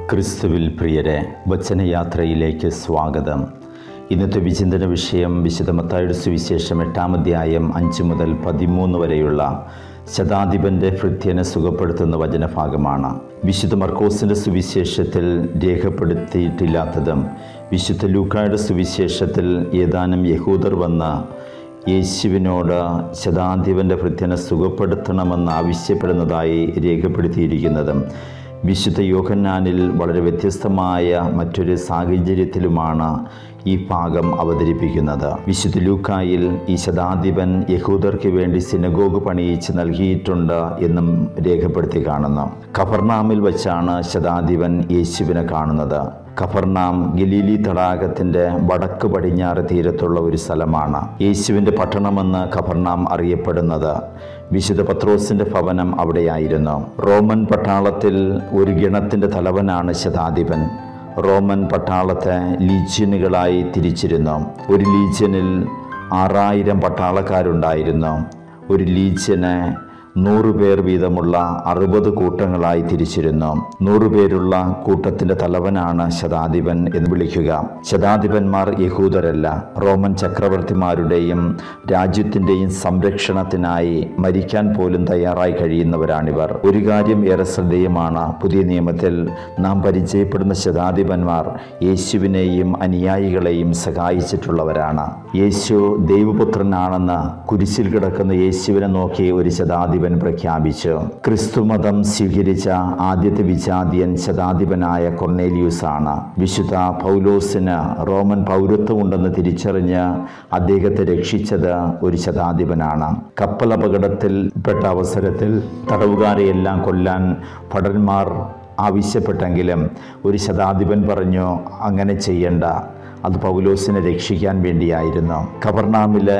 ക്രിസ്തുവിൽ പ്രിയരെ വചനയാത്രയിലേക്ക് സ്വാഗതം ഇന്നത്തെ വിചിന്തന വിഷയം വിശുദ്ധ മത്തായുടെ സുവിശേഷം എട്ടാം അധ്യായം അഞ്ച് മുതൽ പതിമൂന്ന് വരെയുള്ള ശതാധിപൻ്റെ ഭൃത്യനെ സുഖപ്പെടുത്തുന്ന വചനഭാഗമാണ് വിശുദ്ധ മർക്കോസിൻ്റെ സുവിശേഷത്തിൽ രേഖപ്പെടുത്തിയിട്ടില്ലാത്തതും വിശുദ്ധ ലൂക്കായുടെ സുവിശേഷത്തിൽ ഏതാനും യഹൂദർ വന്ന് യേശുവിനോട് ശതാധിപൻ്റെ ഭൃത്യനെ സുഖപ്പെടുത്തണമെന്ന് ആവശ്യപ്പെടുന്നതായി രേഖപ്പെടുത്തിയിരിക്കുന്നതും വിശുദ്ധ യോഹന്നാനിൽ വളരെ വ്യത്യസ്തമായ മറ്റൊരു സാഹചര്യത്തിലുമാണ് ഈ ഭാഗം അവതരിപ്പിക്കുന്നത് വിശുദ്ധ ലൂക്കായിൽ ഈ ശതാധിപൻ യഹൂദർക്ക് വേണ്ടി സിനഗോഗ് പണിയിച്ച് നൽകിയിട്ടുണ്ട് എന്നും രേഖപ്പെടുത്തി കാണുന്നു ഖബർനാമിൽ വെച്ചാണ് ശതാധിപൻ യേശുവിനെ കാണുന്നത് ഖബർനാം ഗലീലി തടാകത്തിൻ്റെ വടക്ക് പടിഞ്ഞാറ് തീരത്തുള്ള ഒരു സ്ഥലമാണ് യേശുവിൻ്റെ പട്ടണമെന്ന് ഖബർനാം അറിയപ്പെടുന്നത് വിശുദ്ധ പത്രോസിൻ്റെ ഭവനം അവിടെയായിരുന്നു റോമൻ പട്ടാളത്തിൽ ഒരു ഗണത്തിൻ്റെ തലവനാണ് ശതാധിപൻ റോമൻ പട്ടാളത്തെ ലീജ്യനുകളായി തിരിച്ചിരുന്നു ഒരു ലീജ്യനിൽ ആറായിരം പട്ടാളക്കാരുണ്ടായിരുന്നു ഒരു ലീജ്യന് നൂറ് പേർ വീതമുള്ള അറുപത് കൂട്ടങ്ങളായി തിരിച്ചിരുന്നു നൂറ് പേരുള്ള കൂട്ടത്തിൻ്റെ തലവനാണ് ശതാധിപൻ എന്ന് വിളിക്കുക ശതാധിപന്മാർ യഹൂദരല്ല റോമൻ ചക്രവർത്തിമാരുടെയും രാജ്യത്തിൻ്റെയും സംരക്ഷണത്തിനായി മരിക്കാൻ പോലും തയ്യാറായി കഴിയുന്നവരാണിവർ ഒരു കാര്യം ഏറെ ശ്രദ്ധേയമാണ് പുതിയ നിയമത്തിൽ നാം പരിചയപ്പെടുന്ന ശതാധിപന്മാർ യേശുവിനെയും അനുയായികളെയും സഹായിച്ചിട്ടുള്ളവരാണ് യേശു ദൈവപുത്രനാണെന്ന് കുരിശിൽ കിടക്കുന്ന യേശുവിനെ നോക്കി ഒരു ശതാധിപൻ പ്രഖ്യാപിച്ചു ക്രിസ്തുമതം സ്വീകരിച്ച ആദ്യത്തെ വിജാതിയൻ ശതാധിപനായ കൊർണേലിയൂസ് ആണ് വിശുദ്ധ പൗലോസിന് റോമൻ പൗരത്വമുണ്ടെന്ന് തിരിച്ചറിഞ്ഞ് അദ്ദേഹത്തെ രക്ഷിച്ചത് ഒരു ശതാധിപനാണ് കപ്പൽ അപകടത്തിൽ പെട്ട അവസരത്തിൽ തടവുകാരെയെല്ലാം കൊല്ലാൻ ഭടന്മാർ ആവശ്യപ്പെട്ടെങ്കിലും ഒരു ശതാധിപൻ പറഞ്ഞു അങ്ങനെ ചെയ്യണ്ട അത് പൗലോസിനെ രക്ഷിക്കാൻ വേണ്ടിയായിരുന്നു ഖബർനാമിലെ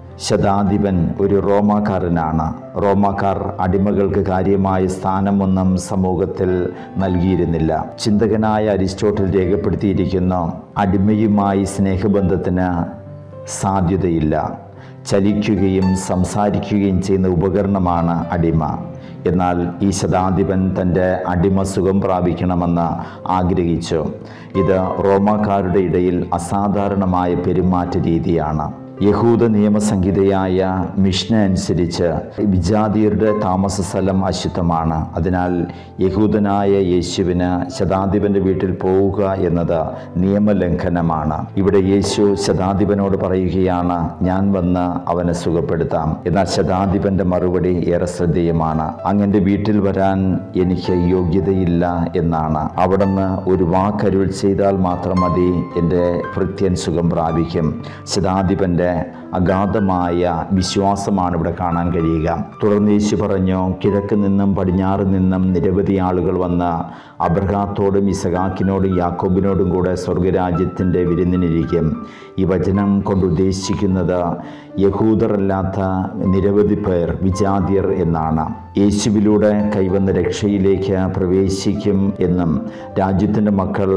ശതാധിപൻ ഒരു റോമാക്കാരനാണ് റോമാക്കാർ അടിമകൾക്ക് കാര്യമായ സ്ഥാനമൊന്നും സമൂഹത്തിൽ നൽകിയിരുന്നില്ല ചിന്തകനായ അരിസ്റ്റോട്ടിൽ രേഖപ്പെടുത്തിയിരിക്കുന്നു അടിമയുമായി സ്നേഹബന്ധത്തിന് സാധ്യതയില്ല ചലിക്കുകയും സംസാരിക്കുകയും ചെയ്യുന്ന ഉപകരണമാണ് അടിമ എന്നാൽ ഈ ശതാധിപൻ തൻ്റെ അടിമ സുഖം പ്രാപിക്കണമെന്ന് ആഗ്രഹിച്ചു ഇത് റോമാക്കാരുടെ ഇടയിൽ അസാധാരണമായ പെരുമാറ്റ രീതിയാണ് യഹൂദ നിയമസംഹിതയായ മിഷ്ന അനുസരിച്ച് വിജാതിയരുടെ താമസ സ്ഥലം അശുദ്ധമാണ് അതിനാൽ യഹൂദനായ യേശുവിന് ശതാധിപൻ്റെ വീട്ടിൽ പോവുക എന്നത് നിയമലംഘനമാണ് ഇവിടെ യേശു ശതാധിപനോട് പറയുകയാണ് ഞാൻ വന്ന് അവനെ സുഖപ്പെടുത്താം എന്നാൽ ശതാധിപൻ്റെ മറുപടി ഏറെ ശ്രദ്ധേയമാണ് അങ്ങൻ്റെ വീട്ടിൽ വരാൻ എനിക്ക് യോഗ്യതയില്ല എന്നാണ് അവിടുന്ന് ഒരു വാക്കരുൾ ചെയ്താൽ മാത്രം മതി എൻ്റെ ഭൃത്യൻ സുഖം പ്രാപിക്കും ശതാധിപൻ്റെ അഗാധമായ വിശ്വാസമാണ് ഇവിടെ കാണാൻ കഴിയുക തുടർന്ന് യേശു പറഞ്ഞു കിഴക്ക് നിന്നും പടിഞ്ഞാറ് നിന്നും നിരവധി ആളുകൾ വന്ന് അബ്രഹാത്തോടും ഇസഹാക്കിനോടും യാക്കോബിനോടും കൂടെ സ്വർഗരാജ്യത്തിൻ്റെ വിരുന്നിനിരിക്കും ഈ വചനം കൊണ്ട് ഉദ്ദേശിക്കുന്നത് യഹൂദറല്ലാത്ത നിരവധി പേർ വിജാതിയർ എന്നാണ് യേശുവിലൂടെ കൈവന്ന രക്ഷയിലേക്ക് പ്രവേശിക്കും എന്നും രാജ്യത്തിൻ്റെ മക്കൾ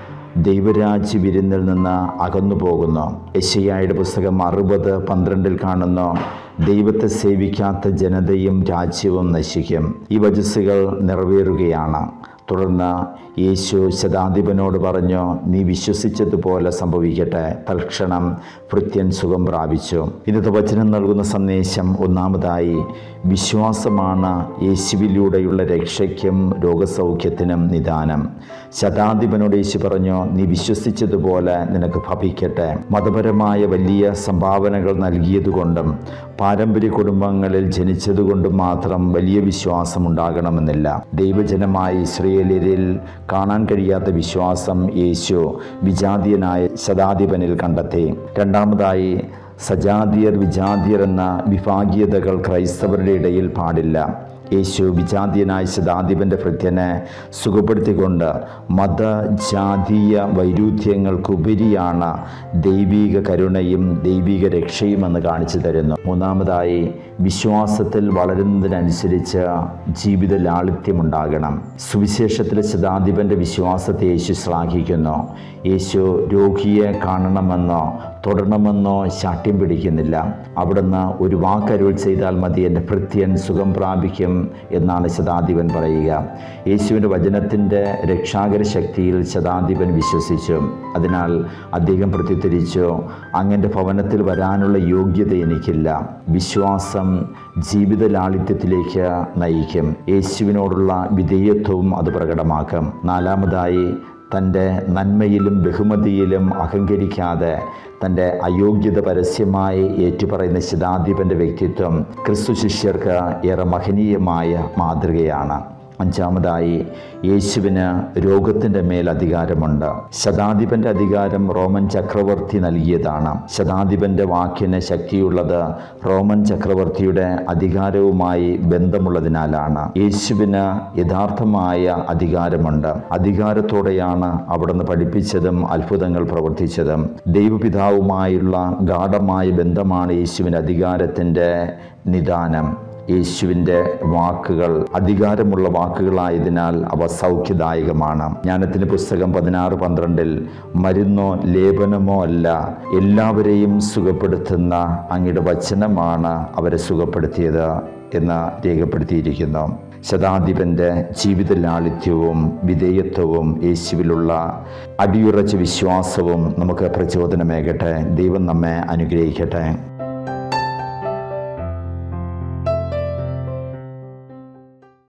ദൈവരാജ്യ വിരുന്നിൽ നിന്ന് അകന്നു പോകുന്നു യശയ്യായുടെ പുസ്തകം അറുപത് പന്ത്രണ്ടിൽ കാണുന്നു ദൈവത്തെ സേവിക്കാത്ത ജനതയും രാജ്യവും നശിക്കും ഈ വജസ്സുകൾ നിറവേറുകയാണ് തുടർന്ന് യേശു ശതാധിപനോട് പറഞ്ഞു നീ വിശ്വസിച്ചതുപോലെ സംഭവിക്കട്ടെ തൽക്ഷണം ഭൃത്യൻ സുഖം പ്രാപിച്ചു ഇന്നത്തെ വചനം നൽകുന്ന സന്ദേശം ഒന്നാമതായി വിശ്വാസമാണ് യേശുവിലൂടെയുള്ള രക്ഷയ്ക്കും രോഗസൗഖ്യത്തിനും നിദാനം ശതാധിപനോട് യേശു പറഞ്ഞു നീ വിശ്വസിച്ചതുപോലെ നിനക്ക് ഭവിക്കട്ടെ മതപരമായ വലിയ സംഭാവനകൾ നൽകിയതുകൊണ്ടും പാരമ്പര്യ കുടുംബങ്ങളിൽ ജനിച്ചതുകൊണ്ടും മാത്രം വലിയ വിശ്വാസം ഉണ്ടാകണമെന്നില്ല ദൈവജനമായ ഇസ്രയേലിൽ കാണാൻ കഴിയാത്ത വിശ്വാസം യേശു വിജാതീയനായ ശതാധിപനിൽ കണ്ടെത്തി രണ്ടാമതായി സജാതിയർ വിജാതിയർ എന്ന വിഭാഗീയതകൾ ക്രൈസ്തവരുടെ ഇടയിൽ പാടില്ല യേശു വിജാതീയനായ ശതാധിപൻ്റെ ഭൃത്യനെ സുഖപ്പെടുത്തിക്കൊണ്ട് മതജാതീയ വൈരുദ്ധ്യങ്ങൾക്കുപരിയാണ് ദൈവിക കരുണയും ദൈവിക രക്ഷയുമെന്ന് കാണിച്ചു തരുന്നു മൂന്നാമതായി വിശ്വാസത്തിൽ വളരുന്നതിനനുസരിച്ച് ജീവിത ലാളിത്യമുണ്ടാകണം സുവിശേഷത്തിലെ ശതാധിപൻ്റെ വിശ്വാസത്തെ യേശു ശ്ലാഘിക്കുന്നു യേശു രോഗിയെ കാണണമെന്നോ തൊടണമെന്നോ ശാഠ്യം പിടിക്കുന്നില്ല അവിടുന്ന് ഒരു വാക്കരുൾ ചെയ്താൽ മതി എൻ്റെ ഭൃത്യൻ സുഖം പ്രാപിക്കും എന്നാണ് ശതാധിപൻ പറയുക യേശുവിൻ്റെ വചനത്തിൻ്റെ രക്ഷാകര ശക്തിയിൽ ശതാധിപൻ വിശ്വസിച്ചു അതിനാൽ അദ്ദേഹം പ്രത്യുത്തരിച്ചു അങ്ങൻ്റെ ഭവനത്തിൽ വരാനുള്ള യോഗ്യത എനിക്കില്ല വിശ്വാസം ജീവിത ലാളിത്യത്തിലേക്ക് നയിക്കും യേശുവിനോടുള്ള വിധേയത്വവും അത് പ്രകടമാക്കും നാലാമതായി തൻ്റെ നന്മയിലും ബഹുമതിയിലും അഹങ്കരിക്കാതെ തൻ്റെ അയോഗ്യത പരസ്യമായി ഏറ്റുപറയുന്ന ശതാധിപൻ്റെ വ്യക്തിത്വം ക്രിസ്തു ശിഷ്യർക്ക് ഏറെ മഹനീയമായ മാതൃകയാണ് അഞ്ചാമതായി യേശുവിന് രോഗത്തിൻ്റെ മേൽ അധികാരമുണ്ട് ശതാധിപൻ്റെ അധികാരം റോമൻ ചക്രവർത്തി നൽകിയതാണ് ശതാധിപൻ്റെ വാക്കിന് ശക്തിയുള്ളത് റോമൻ ചക്രവർത്തിയുടെ അധികാരവുമായി ബന്ധമുള്ളതിനാലാണ് യേശുവിന് യഥാർത്ഥമായ അധികാരമുണ്ട് അധികാരത്തോടെയാണ് അവിടുന്ന് പഠിപ്പിച്ചതും അത്ഭുതങ്ങൾ പ്രവർത്തിച്ചതും ദൈവപിതാവുമായുള്ള ഗാഠമായ ബന്ധമാണ് യേശുവിൻ്റെ അധികാരത്തിൻ്റെ നിദാനം യേശുവിൻ്റെ വാക്കുകൾ അധികാരമുള്ള വാക്കുകളായതിനാൽ അവ സൗഖ്യദായകമാണ് ജ്ഞാനത്തിൻ്റെ പുസ്തകം പതിനാറ് പന്ത്രണ്ടിൽ മരുന്നോ ലേപനമോ അല്ല എല്ലാവരെയും സുഖപ്പെടുത്തുന്ന അങ്ങയുടെ വചനമാണ് അവരെ സുഖപ്പെടുത്തിയത് എന്ന് രേഖപ്പെടുത്തിയിരിക്കുന്നു ശതാധിപൻ്റെ ജീവിത ലാളിത്യവും വിധേയത്വവും യേശുവിലുള്ള അടിയുറച്ച വിശ്വാസവും നമുക്ക് പ്രചോദനമേകട്ടെ ദൈവം നമ്മെ അനുഗ്രഹിക്കട്ടെ